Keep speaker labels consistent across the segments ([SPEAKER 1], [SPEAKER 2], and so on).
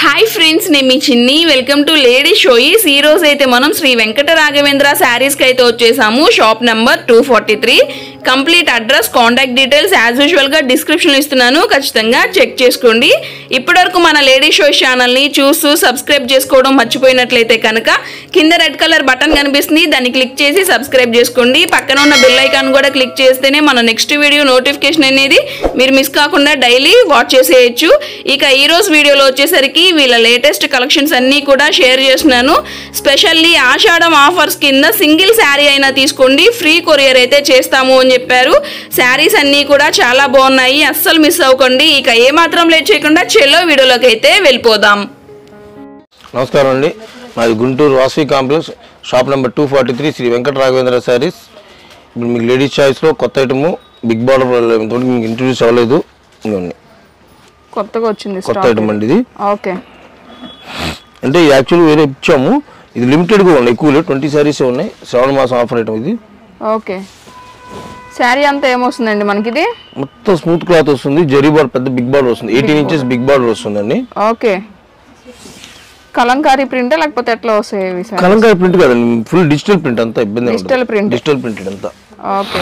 [SPEAKER 1] Hi friends నేను మీ చిన్ని welcome to lady షోయిస్ ఈ రోజు అయితే మనం శ్రీ వెంకట రాఘవేంద్ర శారీస్కి అయితే వచ్చేసాము shop number two forty three complete address contact details as యూజువల్గా డిస్క్రిప్షన్ ఇస్తున్నాను ఖచ్చితంగా చెక్ చేసుకోండి ఇప్పటివరకు మన లేడీ షోయిస్ ఛానల్ని చూస్తూ సబ్స్క్రైబ్ చేసుకోవడం మర్చిపోయినట్లయితే కనుక కింద రెడ్ కలర్ బటన్ కనిపిస్తుంది దాన్ని క్లిక్ చేసి సబ్స్క్రైబ్ చేసుకోండి పక్కన ఉన్న బెల్ ఐకాన్ కూడా క్లిక్ చేస్తేనే మన నెక్స్ట్ వీడియో నోటిఫికేషన్ అనేది మీరు మిస్ కాకుండా డైలీ వాచ్ చేసేయచ్చు ఇక ఈ రోజు వీడియోలో వచ్చేసరికి వీళ్ళ లేటెస్ట్ కలెక్షన్స్ అన్నీ కూడా షేర్ చేస్తున్నాను స్పెషల్లీ ఆషాఢం ఆఫర్స్ కింద సింగిల్ శారీ అయినా తీసుకోండి ఫ్రీ కొరియర్ అయితే చేస్తాము అని చెప్పారు శారీస్ అన్నీ కూడా చాలా బాగున్నాయి అస్సలు మిస్ అవ్వకండి ఇక ఏమాత్రం లేట్ చేయకుండా చెల్లో వీడియోలోకి అయితే వెళ్ళిపోదాం
[SPEAKER 2] నమస్కారం అండి మాది Guntur Vasavi complex shop number two forty three Sri Venkata Raghavendra sarees ఇప్పుడు మీకు లేడీస్ చాయిస్లో కొత్త ఐటము బిగ్ బార్డర్ తోటి మీకు ఇంట్రడ్యూస్ అవ్వలేదు ఇదిగోండి
[SPEAKER 1] కొత్తగా వచ్చింది
[SPEAKER 2] కొత్త ఐటమ్ అండి ఇది
[SPEAKER 1] ఓకే
[SPEAKER 2] అంటే యాక్చువల్లీ వేరే ఇచ్చాము ఇది లిమిటెడ్గా ఉన్నాయి ఎక్కువ లేవు ట్వంటీ శారీస్ ఉన్నాయి శ్రావణ మాసం ఆఫర్ ఐటమ్ ఇది
[SPEAKER 1] ఓకే శారీ అంతా ఏమొస్తుందండి మనకి ఇది
[SPEAKER 2] మొత్తం స్మూత్ క్లాత్ వస్తుంది జరీ బార్డర్ పెద్ద బిగ్ బార్డర్ వస్తుంది ఎయిటీన్ ఇంచెస్ బిగ్ బార్డర్ వస్తుందండి
[SPEAKER 1] ఓకే కలంకారీ ప్రింట్ లేకపోతే ఎట్లా వస్తాయి ఇవి సార్
[SPEAKER 2] కలంకాయ ప్రింట్ కాదండి ఫుల్ డిజిటల్ ప్రింట్ అంతా ఇబ్బంది
[SPEAKER 1] Digital print.
[SPEAKER 2] డిజిటల్ ప్రింటెడ్ అంతా
[SPEAKER 1] ఓకే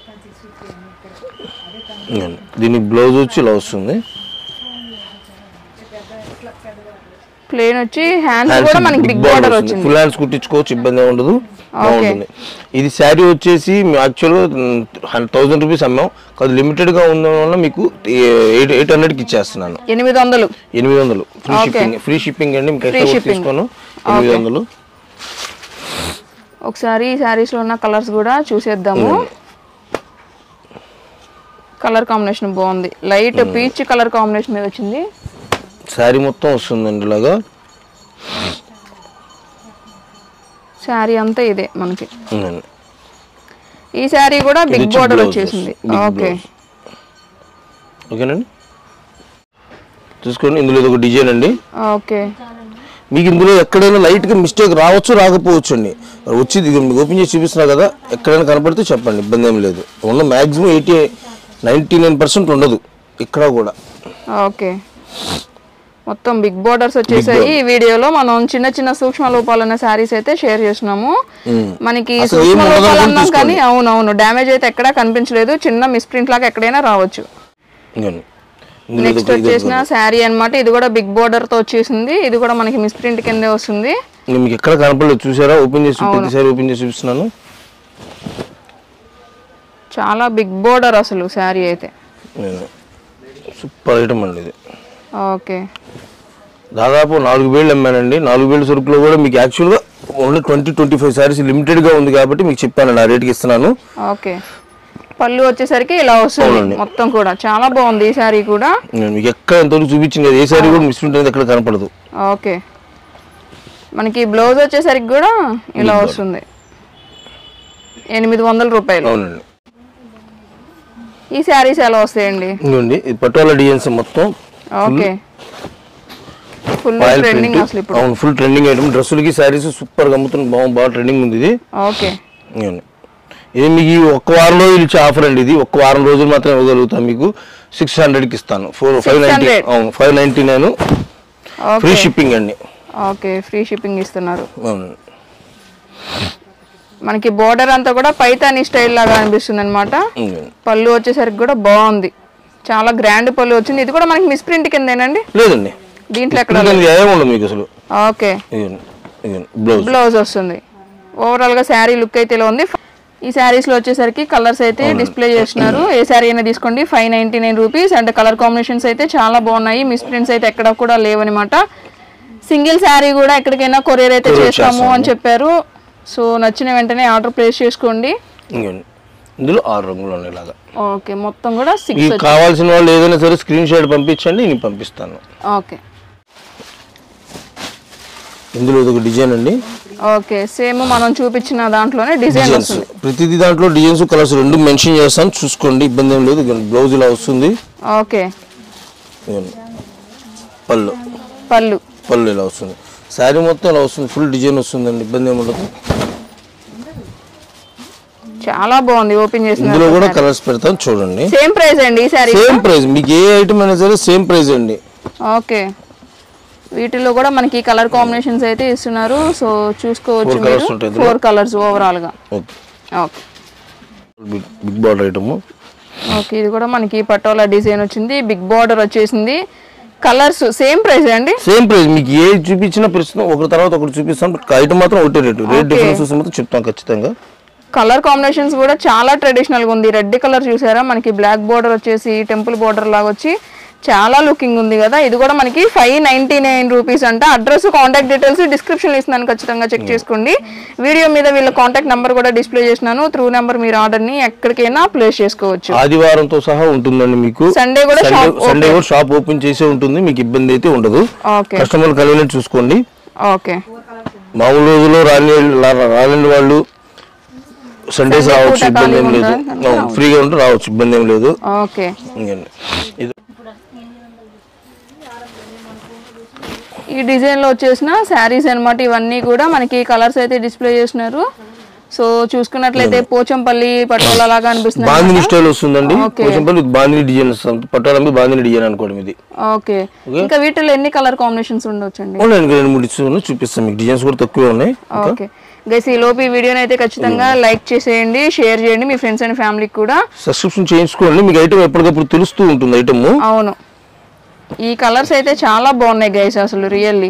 [SPEAKER 2] ఇదిగోండి. దీనికి బ్లౌజ్ వచ్చి ఇలా వస్తుంది
[SPEAKER 1] ప్లేన్ వచ్చి హ్యాండ్స్ కూడా మనకి బిగ్ బార్డర్ వచ్చింది
[SPEAKER 2] ఫుల్ హ్యాండ్స్ కుట్టించుకోవచ్చు ఇబ్బంది ఏమి ఉండదు బాగుంటుంది ఇది శారీ వచ్చేసి యాక్చువల్గా థౌసండ్ రూపీస్ అమ్మాం కాదు లిమిటెడ్ గా ఉండడం వల్ల మీకు ఎయిట్ ఎయిట్ హండ్రెడ్కి ఇచ్చేస్తున్నాను
[SPEAKER 1] ఎనిమిది వందలు
[SPEAKER 2] ఎనిమిది వందలు free
[SPEAKER 1] Okay.
[SPEAKER 2] Shipping free shipping అండి మీకు
[SPEAKER 1] Free
[SPEAKER 2] ఎక్స్ట్రా
[SPEAKER 1] shipping.
[SPEAKER 2] తీసుకోను ఎనిమిది వందలు
[SPEAKER 1] ఒకసారి ఈ శారీస్ లో ఉన్న కలర్స్ కూడా చూసేద్దాము కలర్ కాంబినేషన్ బాగుంది లైట్ పీచ్ కలర్ కాంబినేషన్ మీద వచ్చింది
[SPEAKER 2] శారీ మొత్తం వస్తుందండి ఇలాగా
[SPEAKER 1] శారీ అంతా ఇదే మనకి
[SPEAKER 2] ఉందండి.
[SPEAKER 1] ఈ శారీ కూడా బిగ్
[SPEAKER 2] వచ్చి
[SPEAKER 1] బార్డర్
[SPEAKER 2] blouse
[SPEAKER 1] వచ్చేసింది
[SPEAKER 2] వస్తుంది. Big
[SPEAKER 1] okay
[SPEAKER 2] blouse. ఓకేనండి చూసుకోండి ఇందులో ఇది ఒక డిజైన్ అండి
[SPEAKER 1] ఓకే
[SPEAKER 2] మీకు ఇందులో ఎక్కడైనా లైట్గా మిస్టేక్ రావచ్చు రాకపోవచ్చు అండి వచ్చి ఇది మీకు ఓపెన్ చేసి చూపిస్తున్నా కదా ఎక్కడైనా కనపడితే చెప్పండి ఇబ్బంది ఏం లేదు ఉన్న maximum eighty ninety nine percent ఉండదు ఇక్కడ కూడా
[SPEAKER 1] ఓకే మొత్తం బిగ్ బోర్డర్స్ వచ్చేసాయి ఈ వీడియోలో మనం చిన్న చిన్న సూక్ష్మ లోపాలు ఉన్న శారీస్ అయితే షేర్ చేసినాము మనకి
[SPEAKER 2] అసలు ఏం
[SPEAKER 1] సూక్ష్మ
[SPEAKER 2] ఉండదు
[SPEAKER 1] లోపాలు
[SPEAKER 2] అనుకుని
[SPEAKER 1] అన్నాం కానీ అవునవును డ్యామేజ్ అయితే ఎక్కడా కనిపించలేదు చిన్న మిస్ప్రింట్ లాగా ఎక్కడైనా రావచ్చు
[SPEAKER 2] ఇంకోండి. ఇందులో
[SPEAKER 1] నెక్స్ట్
[SPEAKER 2] ఇది- ఇది-
[SPEAKER 1] వచ్చేసిన శారీ అన్నమాట ఇది కూడా బిగ్ బోర్డర్ తో వచ్చేసింది ఇది కూడా మనకి మిస్ప్రింట్ కిందే వస్తుంది
[SPEAKER 2] ఇది మీకు ఎక్కడ కనపడలేదు చూసారా ఓపెన్ చేసి ప్రతిసారి ఓపెన్ చేసి చూపిస్తున్నాను
[SPEAKER 1] చాలా బిగ్ బోర్డర్ అసలు శారీ అయితే
[SPEAKER 2] నేను సూపర్ ఐటమ్ అండి ఇది
[SPEAKER 1] ఓకే
[SPEAKER 2] దాదాపు నాలుగు వేలు అమ్మానండి నాలుగు వేలు సరుకులో కూడా మీకు యాక్చువల్గా only twenty twenty five sarees లిమిటెడ్గా ఉంది కాబట్టి మీకు చెప్పాను ఆ రేట్కి ఇస్తున్నాను
[SPEAKER 1] ఓకే పళ్ళు వచ్చేసరికి ఇలా వస్తుంది మొత్తం కూడా చాలా బాగుంది ఈ శారీ కూడా
[SPEAKER 2] నేను మీకు ఎక్కడ ఎంతవరకు చూపించింది కదా ఏ సారీ కూడా మిస్ ఉంటుంది ఎక్కడ కనపడదు
[SPEAKER 1] ఓకే మనకి బ్లౌజ్ వచ్చేసరికి కూడా ఇలా వస్తుంది ఎనిమిది వందల రూపాయలు
[SPEAKER 2] అవునండి
[SPEAKER 1] ఈ శారీస్ ఎలా వస్తాయండి
[SPEAKER 2] ఇదిగోండి ఇది పటోలా డిజైన్స్ మొత్తం
[SPEAKER 1] okay full
[SPEAKER 2] oil
[SPEAKER 1] trending
[SPEAKER 2] print
[SPEAKER 1] అసలు ఇప్పుడు
[SPEAKER 2] అవును ఫుల్ ట్రెండింగ్ ఐటమ్ డ్రెస్సులకి శారీస్ సూపర్ గా అమ్ముతుంది బాగా బాగా ట్రెండింగ్ ఉంది ఇది
[SPEAKER 1] ఓకే
[SPEAKER 2] ఇదిగోండి. ఇది మీకు ఈ ఒక్క వారం రోజులు ఇచ్చే ఆఫర్ అండి ఇది ఒక్క వారం రోజులు మాత్రం ఇవ్వగలుగుతాను మీకు సిక్స్ హండ్రెడ్కి ఇస్తాను ఫోర్ ఫైవ్ నైన్టీ
[SPEAKER 1] 600.
[SPEAKER 2] అవును five ninety nine free
[SPEAKER 1] okay
[SPEAKER 2] shipping అండి
[SPEAKER 1] ఓకే ఫ్రీ షిప్పింగ్ ఇస్తున్నారు
[SPEAKER 2] అవును
[SPEAKER 1] మనకి బోర్డర్ అంతా కూడా పైతాని స్టైల్ లాగా అనిపిస్తుంది అనమాట
[SPEAKER 2] ఇదిగోండి.
[SPEAKER 1] పళ్ళు వచ్చేసరికి కూడా బాగుంది చాలా గ్రాండ్ పళ్ళు వచ్చింది ఇది కూడా మనకి మిస్ప్రింట్ కిందేనండి
[SPEAKER 2] లేదండి
[SPEAKER 1] దీంట్లో ఎక్కడ
[SPEAKER 2] ఎందుకంటే ఏం ఉండదు మీకు అసలు
[SPEAKER 1] ఓకే
[SPEAKER 2] ఇదిగోండి ఇదిగోండి బ్లౌజ్
[SPEAKER 1] బ్లౌజ్ వస్తుంది ఓవరాల్ గా శారీ లుక్ అయితే ఇలా ఉంది ఈ శారీస్ లో వచ్చేసరికి కలర్స్ అయితే డిస్ప్లే చేస్తున్నారు ఏ శారీ అయినా తీసుకోండి five ninety nine rupees and colour combinations అయితే చాలా బాగున్నాయి మిస్ ప్రింట్స్ అయితే ఎక్కడ కూడా లేవన్నమాట సింగిల్ శారీ కూడా ఎక్కడికైనా కొరియర్ అయితే చేస్తాము అని చెప్పారు సో నచ్చిన వెంటనే ఆర్డర్ ప్లేస్ చేసుకోండి
[SPEAKER 2] ఇదిగోండి ఇందులో ఆరు రంగులు ఉన్నాయి ఇలాగా
[SPEAKER 1] ఓకే మొత్తం కూడా సిక్స్
[SPEAKER 2] మీకు కావాల్సిన వాళ్ళు ఏదైనా సరే స్క్రీన్ షాట్ పంపించండి నేను పంపిస్తాను
[SPEAKER 1] ఓకే
[SPEAKER 2] ఇందులో ఇది ఒక డిజైన్ అండి
[SPEAKER 1] ఓకే సేమ్ మనం చూపించిన దాంట్లోనే డిజైన్
[SPEAKER 2] డిజైన్స్
[SPEAKER 1] వస్తుంది
[SPEAKER 2] ప్రతిదీ దాంట్లో డిజైన్స్ కలర్స్ రెండు మెన్షన్ చేస్తాను చూసుకోండి ఇబ్బంది ఏం లేదు ఇదిగోండి బ్లౌజ్ ఇలా వస్తుంది
[SPEAKER 1] ఓకే
[SPEAKER 2] ఇదిగోండి పళ్ళు
[SPEAKER 1] పళ్ళు
[SPEAKER 2] పళ్ళు ఇలా వస్తుంది శారీ మొత్తం ఇలా వస్తుంది ఫుల్ డిజైన్ వస్తుందండి ఇబ్బంది ఏమి ఉండదు
[SPEAKER 1] చాలా బాగుంది ఓపెన్ చేసిన
[SPEAKER 2] ఇందులో కూడా కలర్స్ పెడతాను చూడండి
[SPEAKER 1] సేమ్ ప్రైస్ అండి ఈ శారీ
[SPEAKER 2] సేమ్ ప్రైస్ మీకు ఏ ఐటమ్ అయినా సరే సేమ్ ప్రైస్ అండి
[SPEAKER 1] ఓకే వీటిలో కూడా మనకి కలర్ కాంబినేషన్స్ అయితే ఇస్తున్నారు సో చూసుకోవచ్చు
[SPEAKER 2] Four
[SPEAKER 1] మీరు
[SPEAKER 2] colours ఉంటాయి ఇందులో.
[SPEAKER 1] ఫోర్ కలర్స్ ఓవరాల్ గా
[SPEAKER 2] okay
[SPEAKER 1] okay
[SPEAKER 2] big big border item
[SPEAKER 1] okay ఇది కూడా మనకి పటోలా డిజైన్ వచ్చింది బిగ్ బార్డర్ వచ్చేసింది కలర్స్ సేమ్ ప్రైస్ అండి
[SPEAKER 2] సేమ్ ప్రైస్ మీకు ఏ చూపించినా ప్రస్తుతం ఒకరి తర్వాత ఒకటి చూపిస్తాం బట్ ఐటమ్ మాత్రం ఒకటే రేటు రేట్ డిఫరెన్స్ మాత్రం చెప్తాం ఖచ్చితంగా
[SPEAKER 1] కలర్ కాంబినేషన్స్ కూడా చాలా ట్రెడిషనల్ గా ఉంది రెడ్ కలర్ చూసారా మనకి బ్లాక్ బార్డర్ వచ్చేసి టెంపుల్ బార్డర్ లాగా వచ్చి చాలా లుకింగ్ ఉంది కదా ఇది కూడా మనకి ఫైవ్ నైన్టీ నైన్ రూపీస్ అంట అడ్రస్ కాంటాక్ట్ డీటెయిల్స్ డిస్క్రిప్షన్ ఇస్తున్నాను ఖచ్చితంగా చెక్ చేసుకోండి వీడియో మీద వీళ్ళ కాంటాక్ట్ నెంబర్ కూడా డిస్ప్లే చేసినాను త్రూ నెంబర్ మీరు ఆర్డర్ ని ఎక్కడికైనా ప్లేస్ చేసుకోవచ్చు
[SPEAKER 2] ఆదివారంతో సహా ఉంటుందండి మీకు
[SPEAKER 1] సండే కూడా
[SPEAKER 2] సండే
[SPEAKER 1] షాప్
[SPEAKER 2] సండే కూడా షాప్ ఓపెన్ చేసే ఉంటుంది మీకు ఇబ్బంది అయితే ఉండదు
[SPEAKER 1] ఓకే
[SPEAKER 2] కస్టమర్ కన్వీనియంట్ చూసుకోండి
[SPEAKER 1] ఓకే
[SPEAKER 2] మామూలు రోజుల్లో రాని రా- రాలేని వాళ్ళు సండేస్ రావచ్చు
[SPEAKER 1] పూట
[SPEAKER 2] ఇబ్బంది ఏం
[SPEAKER 1] ఖాళీగా
[SPEAKER 2] లేదు
[SPEAKER 1] ఉంటారా?
[SPEAKER 2] అవును, ఫ్రీగా ఉంటే రావచ్చు ఇబ్బంది ఏం లేదు
[SPEAKER 1] ఓకే
[SPEAKER 2] ఇంకేంటి. ఇది
[SPEAKER 1] ఈ డిజైన్ లో వచ్చేసిన శారీస్ అన్నమాట ఇవన్నీ కూడా మనకి కలర్స్ అయితే డిస్ప్లే చేసినారు సో చూసుకున్నట్లయితే పోచంపల్లి పటోలా లాగా అనిపిస్తుంది
[SPEAKER 2] బాందిని స్టైల్ వస్తుందండి
[SPEAKER 1] Okay.
[SPEAKER 2] కొంచెం పల్లి బాందిని డిజైన్ వస్తుంది పట్టాలంటే బాందిని డిజైన్ అనుకోవడం ఇది
[SPEAKER 1] ఓకే ఇంకా వీటిలో ఎన్ని కలర్ కాంబినేషన్స్ ఉండొచ్చండి
[SPEAKER 2] అవునండి ఇంకా రెండు మూడు ఇచ్చి చూపిస్తాను మీకు డిజైన్స్ కూడా తక్కువే ఉన్నాయి
[SPEAKER 1] ఓకే గైస్ ఈ లోపు ఈ వీడియోని అయితే ఖచ్చితంగా లైక్ చేసేయండి షేర్ చేయండి మీ ఫ్రెండ్స్ అండ్ ఫ్యామిలీకి కూడా
[SPEAKER 2] సబ్స్క్రిప్షన్ చేయించుకోండి మీకు ఐటమ్ ఎప్పటికప్పుడు తెలుస్తూ ఉంటుంది ఐటమ్
[SPEAKER 1] అవును ఈ కలర్స్ అయితే చాలా బాగున్నాయి గైస్ అసలు రియల్లీ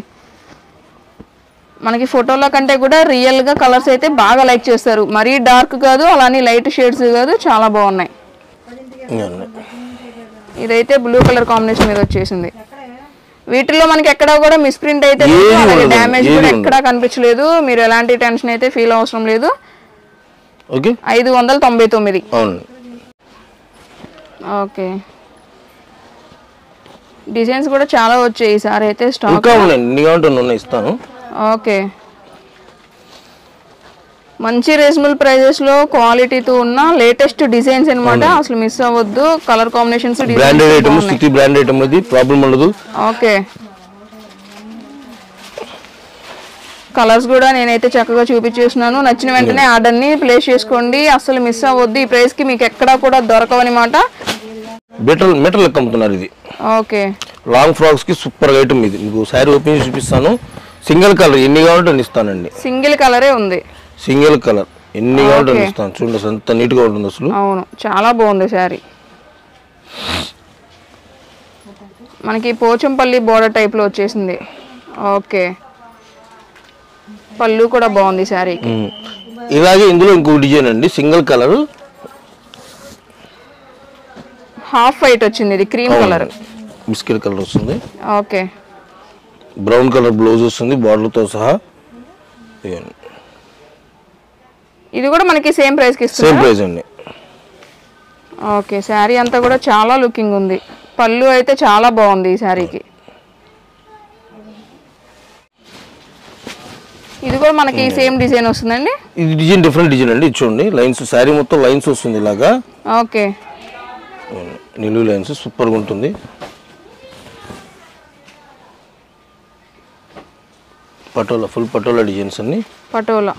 [SPEAKER 1] మనకి ఫోటోలో కంటే కూడా రియల్ గా కలర్స్ అయితే బాగా లైక్ చేస్తారు మరీ డార్క్ కాదు అలానే లైట్ షేడ్స్ కాదు చాలా బాగున్నాయి ఇదైతే బ్లూ కలర్ కాంబినేషన్ మీద వచ్చేసింది వీటిలో మనకి ఎక్కడ కూడా మిస్ప్రింట్ అయితే లేదు
[SPEAKER 2] ఏది
[SPEAKER 1] అలాగే
[SPEAKER 2] ఉండదు,
[SPEAKER 1] డ్యామేజ్
[SPEAKER 2] ఏది
[SPEAKER 1] కూడా
[SPEAKER 2] ఉండదు.
[SPEAKER 1] ఎక్కడా కనిపించలేదు మీరు ఎలాంటి టెన్షన్ అయితే ఫీల్ అవసరం లేదు
[SPEAKER 2] ఓకే
[SPEAKER 1] ఐదు వందల తొంభై తొమ్మిది
[SPEAKER 2] అవును
[SPEAKER 1] ఓకే డిజైన్స్ కూడా చాలా వచ్చాయి ఈసారి అయితే స్టాక్
[SPEAKER 2] ఇంకా ఉన్నాయి ఎన్ని కావాలంటే అన్ని ఉన్నాయి ఇస్తాను
[SPEAKER 1] ఓకే మంచి రీజనబుల్ ప్రైజెస్ లో క్వాలిటీతో ఉన్న లేటెస్ట్ డిజైన్స్ అన్నమాట అసలు మిస్ అవ్వద్దు colour combinations
[SPEAKER 2] branded item city brand item అది ప్రాబ్లం ఉండదు
[SPEAKER 1] ఓకే కలర్స్ కూడా నేనైతే చక్కగా చూపించేస్తున్నాను నచ్చిన వెంటనే ఆర్డర్ ని ప్లేస్ చేసుకోండి అసలు మిస్ అవ్వద్దు ఈ ప్రైస్ కి మీకు ఎక్కడా కూడా దొరకవన్నమాట
[SPEAKER 2] బెటర్ మెటల్ లెక్క అమ్ముతున్నారు ఇది
[SPEAKER 1] ఓకే
[SPEAKER 2] లాంగ్ ఫ్రాక్స్ కి సూపర్ ఐటమ్ ఇది మీకు శారీ ఓపెన్ చేసి చూపిస్తాను సింగిల్ కలర్ ఎన్ని కావాలంటే అన్ని ఇస్తానండి
[SPEAKER 1] సింగిల్ కలరే ఉంది
[SPEAKER 2] సింగిల్ కలర్ ఎన్ని కావాలంటే అన్ని ఇస్తాను చూడండి అసలు ఎంత నీట్ గా ఉంటుంది అసలు
[SPEAKER 1] అవును చాలా బాగుంది శారీ మనకి పోచంపల్లి బోర్డర్ టైప్ లో వచ్చేసింది ఓకే పళ్ళు కూడా బాగుంది శారీ
[SPEAKER 2] ఉమ్. ఇలాగే ఇందులో ఇంకో డిజైన్ అండి సింగిల్ కలర్
[SPEAKER 1] హాఫ్ వైట్ వచ్చింది ఇది క్రీమ్ కలర్
[SPEAKER 2] బిస్కెట్ కలర్ వస్తుంది
[SPEAKER 1] ఓకే
[SPEAKER 2] బ్రౌన్ కలర్ బ్లౌజ్ వస్తుంది border తో సహా ఇదిగోండి.
[SPEAKER 1] ఇది కూడా మనకి సేమ్ ప్రైస్ కి
[SPEAKER 2] సేమ్
[SPEAKER 1] ఇస్తుంది
[SPEAKER 2] ప్రైస్ అండి
[SPEAKER 1] ఓకే శారీ అంతా కూడా చాలా లుకింగ్ ఉంది పళ్ళు అయితే చాలా బాగుంది ఈ శారీకి ఇది కూడా మనకి సేమ్ డిజైన్ వస్తుందండి
[SPEAKER 2] ఇది డిజైన్ డిఫరెంట్ డిజైన్ అండి ఇది చూడండి లైన్స్ శారీ మొత్తం లైన్స్ వస్తుంది ఇలాగా
[SPEAKER 1] ఓకే
[SPEAKER 2] ఇదిగోండి. నిలువు లైన్స్ సూపర్గా ఉంటుంది పటోలా ఫుల్ పటోలా డిజైన్స్ అన్ని
[SPEAKER 1] పటోలా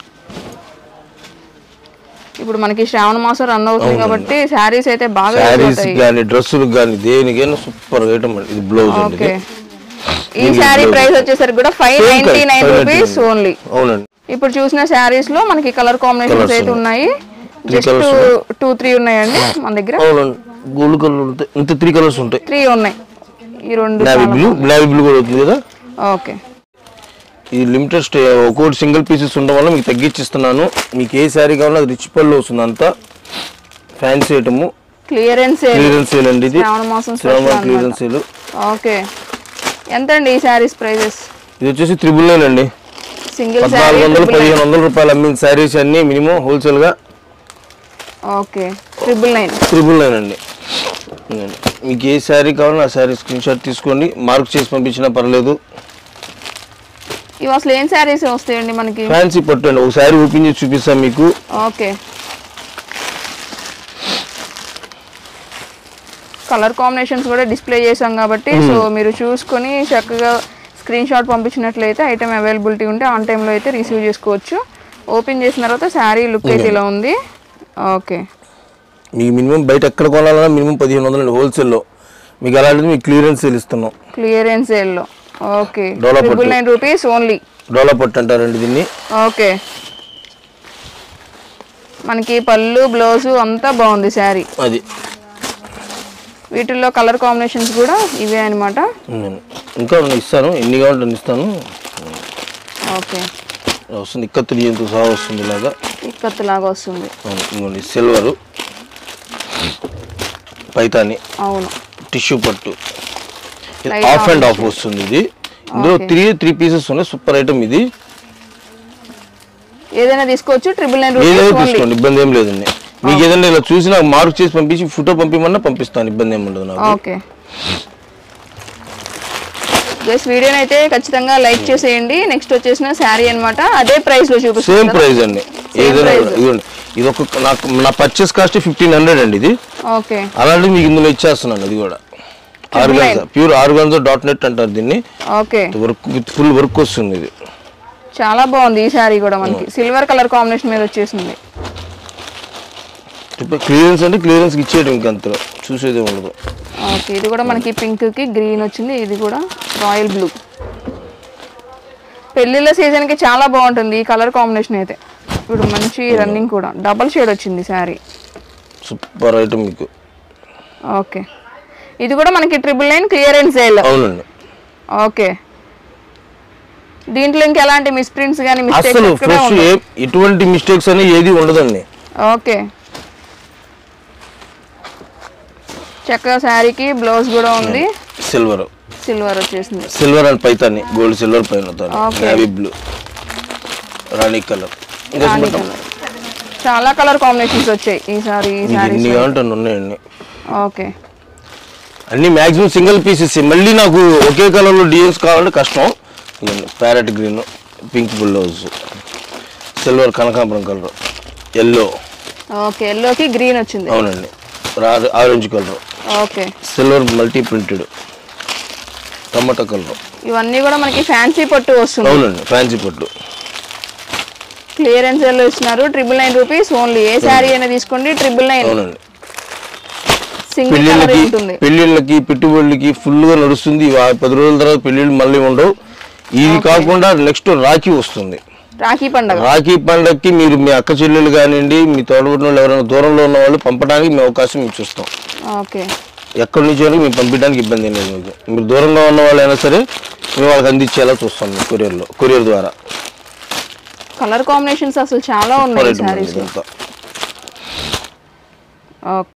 [SPEAKER 1] ఇప్పుడు మనకి శ్రావణ మాసం రన్ అవుతుంది కాబట్టి శారీస్ అయితే బాగా use
[SPEAKER 2] శారీస్
[SPEAKER 1] అవుతాయి
[SPEAKER 2] కానీ డ్రెస్సులకు కానీ దేనికైనా సూపర్ ఐటమ్ అండి ఇది బ్లౌజ్ అండి
[SPEAKER 1] ఓకే
[SPEAKER 2] ఇది.
[SPEAKER 1] ఈ శారీ ప్రైస్ వచ్చేసరికి కూడా five
[SPEAKER 2] Same
[SPEAKER 1] ninety
[SPEAKER 2] price,
[SPEAKER 1] nine
[SPEAKER 2] 599.
[SPEAKER 1] Rupees only
[SPEAKER 2] అవునండి
[SPEAKER 1] ఇప్పుడు చూసిన శారీస్ లో మనకి కలర్ కాంబినేషన్స్
[SPEAKER 2] Colours
[SPEAKER 1] అయితే ఉన్నాయి జస్ట్
[SPEAKER 2] colours
[SPEAKER 1] టూ త్రీ ఉన్నాయండి మన దగ్గర
[SPEAKER 2] అవునండి గోల్డ్ కలర్ ఉంటాయి ఇంత త్రీ కలర్స్ ఉంటాయి
[SPEAKER 1] త్రీ ఉన్నాయి ఈ రెండు
[SPEAKER 2] నావీ బ్లూ నావీ బ్లూ కూడా అవుతుంది కదా
[SPEAKER 1] ఓకే
[SPEAKER 2] ఈ లిమిటెడ్ స్టే ఒక్కోటి సింగిల్ పీసెస్ ఉండడం వల్ల మీకు తగ్గించిస్తున్నాను మీకు ఏ శారీ కావాలో అది రిచ్ పళ్ళు వస్తుంది అంతా fancy item
[SPEAKER 1] clearance
[SPEAKER 2] clearance sale అండి ఇది
[SPEAKER 1] శ్రావణ మాసం
[SPEAKER 2] Shravana
[SPEAKER 1] special
[SPEAKER 2] clearance sale
[SPEAKER 1] okay ఎంత అండి ఈ శారీస్ ప్రైజెస్
[SPEAKER 2] ఇది వచ్చేసి త్రిబుల్ నైన్ అండి
[SPEAKER 1] సింగిల్
[SPEAKER 2] పద్నాలుగు
[SPEAKER 1] శారీ
[SPEAKER 2] వందలు పదిహేను వందల రూపాయలు అమ్మిన శారీస్ అన్ని మినిమం హోల్సేల్ గా
[SPEAKER 1] okay triple nine
[SPEAKER 2] triple nine అండి ఇదండి. మీకు ఏ శారీ కావాలో ఆ శారీ స్క్రీన్ షాట్ తీసుకోండి మార్క్ చేసి పంపించినా పర్లేదు
[SPEAKER 1] ఇవి అసలు ఏం శారీస్ వస్తాయండి మనకి
[SPEAKER 2] ఫ్యాన్సీ పట్టు అండి ఒక శారీ ఓపెన్ చేసి చూపిస్తాను మీకు
[SPEAKER 1] ఓకే కలర్ కాంబినేషన్స్ కూడా డిస్ప్లే చేసాం కాబట్టి సో మీరు చూసుకొని చక్కగా స్క్రీన్ షాట్ పంపించినట్లయితే ఐటమ్ అవైలబిలిటీ ఉంటే ఆన్ టైంలో అయితే రిసీవ్ చేసుకోవచ్చు ఓపెన్ చేసిన తర్వాత శారీ లుక్ అయితే ఇలా ఉంది ఓకే
[SPEAKER 2] మీకు మినిమం బయట ఎక్కడ కొనాలన్నా మినిమం పదిహేను వందలు హోల్సేల్లో మీకు అలాంటిది మీకు క్లియరెన్స్ సేల్ ఇస్తున్నాం
[SPEAKER 1] క్లియరెన్స్ సేల్లో ఓకే
[SPEAKER 2] డోలా
[SPEAKER 1] ట్రిపుల్
[SPEAKER 2] పట్టు.
[SPEAKER 1] నైన్ రూపీస్ ఓన్లీ
[SPEAKER 2] డోలా పట్టు అంటారండి దీన్ని
[SPEAKER 1] ఓకే మనకి పళ్ళు బ్లౌజు అంతా బాగుంది శారీ
[SPEAKER 2] అది
[SPEAKER 1] వీటిల్లో కలర్ కాంబినేషన్స్ కూడా ఇవే అనమాట
[SPEAKER 2] నేను ఇంకా నేను ఇస్తాను ఎన్ని కావాలంటే అన్ని ఇస్తాను
[SPEAKER 1] ఓకే
[SPEAKER 2] వస్తుంది ఇక్క త్రీతో సహా వస్తుంది ఇలాగా
[SPEAKER 1] ఇక్కత్ లాగా వస్తుంది
[SPEAKER 2] అవును, ఇంకోండి సిల్వరు పైతాని
[SPEAKER 1] అవును
[SPEAKER 2] టిష్యూ పట్టు
[SPEAKER 1] Light
[SPEAKER 2] ఆఫ్ అండ్ ఆఫ్ వస్తుంది ఇది ఇందులో త్రీ త్రీ పీసెస్ ఉన్నాయి సూపర్ ఐటమ్ ఇది
[SPEAKER 1] ఏదైనా తీసుకోవచ్చు ట్రిపుల్ నైన్
[SPEAKER 2] ఏదైనా
[SPEAKER 1] రూపీస్ ఓన్లీ
[SPEAKER 2] తీసుకోండి ఇబ్బంది ఏం లేదండి మీకు ఏదైనా ఇలా చూసి నాకు మార్క్ చేసి పంపించి ఫోటో పంపిమన్నా పంపిస్తాను ఇబ్బంది ఏమి ఉండదు నాకు
[SPEAKER 1] ఓకే జస్ట్ వీడియోని అయితే ఖచ్చితంగా లైక్ చేసేయండి నెక్స్ట్ వచ్చేసిన శారీ అన్నమాట అదే ప్రైస్ లో
[SPEAKER 2] సేమ్
[SPEAKER 1] చూపిస్తాను
[SPEAKER 2] ప్రైస్ అండి ఏదైనా ఇదిగోండి ఇది ఒక నాకు నా పర్చేస్ కాస్ట్ ఫిఫ్టీన్ హండ్రెడ్ అండి ఇది
[SPEAKER 1] ఓకే
[SPEAKER 2] అలాంటిది మీకు ఇందులో ఇచ్చేస్తున్నాను ఇది కూడా organza pure organza dot net అంటారు దీన్ని
[SPEAKER 1] okay
[SPEAKER 2] work with full work వస్తుంది ఇది
[SPEAKER 1] చాలా బాగుంది ఈ శారీ కూడా మనకి సిల్వర్ కలర్ కాంబినేషన్ మీద వచ్చేసింది
[SPEAKER 2] క్లియరెన్స్ అంటే క్లియరెన్స్ ఇచ్చేయడం ఇంకంతలో చూసేది ఉండదు
[SPEAKER 1] ఓకే ఇది కూడా మనకి పింక్ కి గ్రీన్ వచ్చింది ఇది కూడా రాయల్ బ్లూ పెళ్లిళ్ళ సీజన్ కి చాలా బాగుంటుంది ఈ కలర్ కాంబినేషన్ అయితే ఇప్పుడు మంచి రన్నింగ్ కూడా డబల్ షేడ్ వచ్చింది శారీ
[SPEAKER 2] సూపర్ ఐటమ్ మీకు
[SPEAKER 1] ఓకే ఇది కూడా మనకి ట్రిపుల్ నైన్ క్లియరెన్స్ సేల్
[SPEAKER 2] అవునండి
[SPEAKER 1] ఓకే దీంట్లో ఇంకా ఎలాంటి మిస్ప్రింట్స్ కానీ
[SPEAKER 2] అసలు
[SPEAKER 1] మిస్టేక్స్
[SPEAKER 2] ఫ్రెష్ ఏ ఎటువంటి మిస్టేక్స్ అని ఏది ఉండదండి
[SPEAKER 1] ఓకే చక్కగా శారీకి బ్లౌజ్ కూడా ఉంది
[SPEAKER 2] సిల్వర్
[SPEAKER 1] సిల్వర్ వచ్చేసింది
[SPEAKER 2] silver and Paithani gold silver పైన
[SPEAKER 1] Okay.
[SPEAKER 2] నేవీ బ్లూ రాణి కలర్ ఇంకా
[SPEAKER 1] రాణి
[SPEAKER 2] చూద్దాం.
[SPEAKER 1] colour. చాలా కలర్ కాంబినేషన్స్ వచ్చాయి ఈ సారీ ఈ
[SPEAKER 2] మీకు
[SPEAKER 1] సారీ
[SPEAKER 2] ఎన్ని కావాలంటే అన్ని ఉన్నాయండి
[SPEAKER 1] ఓకే
[SPEAKER 2] అన్ని మాక్సిమం సింగిల్ పీసెస్ మళ్ళీ నాకు ఒకే కలర్లో డిజైన్స్ కావాలంటే కష్టం parrot green pink blouse silver కనకాంబరం కలర్ ఎల్లో
[SPEAKER 1] ఓకే ఎల్లోకి గ్రీన్ వచ్చింది
[SPEAKER 2] అవునండి orange colour
[SPEAKER 1] okay
[SPEAKER 2] silver multi printed టమాటా కలర్
[SPEAKER 1] ఇవన్నీ కూడా మనకి ఫ్యాన్సీ పట్టు వస్తుంది
[SPEAKER 2] అవునండి ఫ్యాన్సీ పట్టు
[SPEAKER 1] క్లియరెన్స్ లో ఇస్తున్నారు ట్రిపుల్ నైన్ రూపీస్ ఓన్లీ ఏ శారీ అయినా తీసుకోండి ట్రిపుల్ నైన్
[SPEAKER 2] అవునండి
[SPEAKER 1] సింగిల్ కలర్
[SPEAKER 2] పెళ్ళిళ్ళకి
[SPEAKER 1] ఉంటుంది
[SPEAKER 2] పెళ్ళిళ్ళకి పెట్టుబడులకి ఫుల్గా నడుస్తుంది ఇవి ఆ పది రోజుల తర్వాత పెళ్ళిళ్ళు మళ్ళీ ఉండవు ఇది కాకుండా నెక్స్ట్ రాఖీ వస్తుంది
[SPEAKER 1] రాఖీ పండగ
[SPEAKER 2] రాఖీ పండగకి మీరు మీ అక్క చెల్లెలు కానివ్వండి మీ తోడబుట్టిన వాళ్ళు ఎవరైనా దూరంలో ఉన్న వాళ్ళు పంపడానికి మేము అవకాశం మీకు చూస్తాం
[SPEAKER 1] ఓకే
[SPEAKER 2] ఎక్కడి నుంచి అయినా మేము పంపించడానికి ఇబ్బంది ఏం లేదు మీకు మీరు దూరంగా ఉన్న వాళ్ళు అయినా సరే మేము వాళ్ళకి అందించేలా చూస్తాం మేము కొరియర్లో కొరియర్ ద్వారా
[SPEAKER 1] కలర్ కాంబినేషన్స్ అసలు చాలా ఉన్నాయి ఈ
[SPEAKER 2] ఇదంతా.
[SPEAKER 1] శారీస్ ఓకే